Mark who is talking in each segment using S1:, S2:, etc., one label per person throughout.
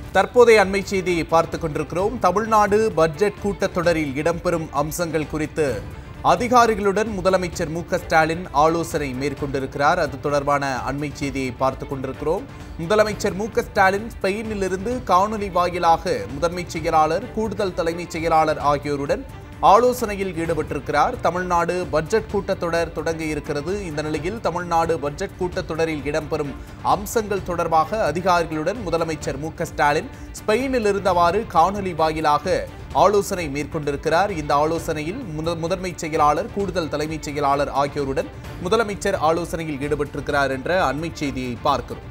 S1: தற்போதைய அண்மை செய்தியை பார்த்துக் கொண்டிருக்கிறோம் தமிழ்நாடு பட்ஜெட் கூட்டத்தொடரில் இடம்பெறும் அம்சங்கள் குறித்து அதிகாரிகளுடன் முதலமைச்சர் மு க ஸ்டாலின் ஆலோசனை மேற்கொண்டிருக்கிறார் அது தொடர்பான அண்மை செய்தியை பார்த்துக் கொண்டிருக்கிறோம் முதலமைச்சர் மு க ஸ்டாலின் ஸ்பெயினிலிருந்து காணொலி வாயிலாக முதன்மைச் செயலாளர் கூடுதல் தலைமைச் செயலாளர் ஆகியோருடன் ஆலோசனையில் ஈடுபட்டிருக்கிறார் தமிழ்நாடு பட்ஜெட் கூட்டத்தொடர் தொடங்க இருக்கிறது இந்த நிலையில் தமிழ்நாடு பட்ஜெட் கூட்டத்தொடரில் இடம்பெறும் அம்சங்கள் தொடர்பாக அதிகாரிகளுடன் முதலமைச்சர் மு க ஸ்டாலின் ஸ்பெயினில் இருந்தவாறு காணொலி வாயிலாக ஆலோசனை மேற்கொண்டிருக்கிறார் இந்த ஆலோசனையில் முத- முதன்மைச் செயலாளர் கூடுதல் தலைமைச் செயலாளர் ஆகியோருடன் முதலமைச்சர் ஆலோசனையில் ஈடுபட்டிருக்கிறார் என்ற அண்மை செய்தியை பார்க்கிறோம்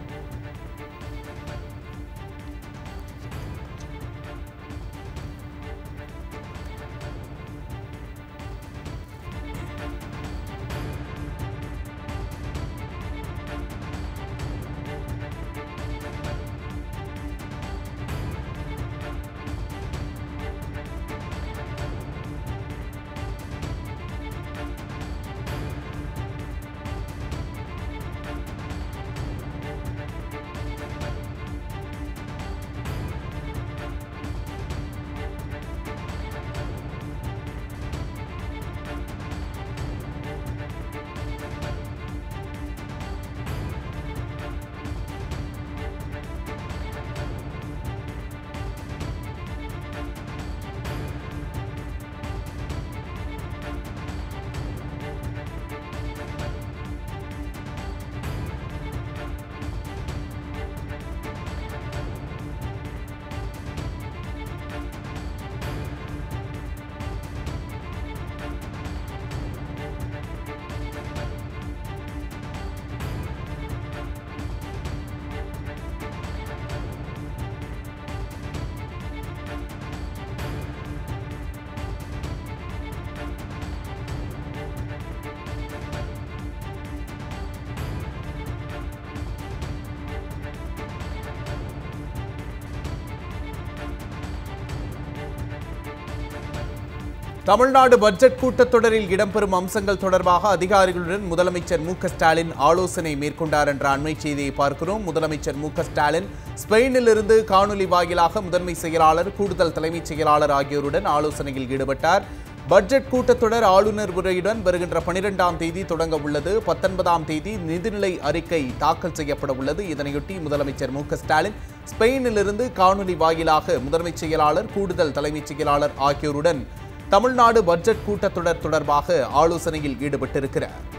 S1: தமிழ்நாடு பட்ஜெட் கூட்டத்தொடரில் இடம்பெறும் அம்சங்கள் தொடர்பாக அதிகாரிகளுடன் முதலமைச்சர் மு க ஸ்டாலின் ஆலோசனை மேற்கொண்டார் என்ற அண்மை செய்தியை பார்க்கிறோம் முதலமைச்சர் மு க ஸ்டாலின் ஸ்பெயினில் இருந்து காணொலி வாயிலாக முதன்மை செயலாளர் கூடுதல் தலைமைச் செயலாளர் ஆகியோருடன் ஆலோசனையில் ஈடுபட்டார் பட்ஜெட் கூட்டத்தொடர் ஆளுநர் உரையுடன் வருகின்ற பனிரெண்டாம் தேதி தொடங்க உள்ளது பத்தொன்பதாம் தேதி நிதிநிலை அறிக்கை தாக்கல் செய்யப்பட உள்ளது இதனையொட்டி முதலமைச்சர் மு க ஸ்டாலின் ஸ்பெயினிலிருந்து காணொலி வாயிலாக முதன்மைச் செயலாளர் கூடுதல் தலைமைச் செயலாளர் ஆகியோருடன் தமிழ்நாடு பட்ஜெட் கூட்டத்தொடர் தொடர்பாக ஆலோசனையில் ஈடுபட்டிருக்கிறார்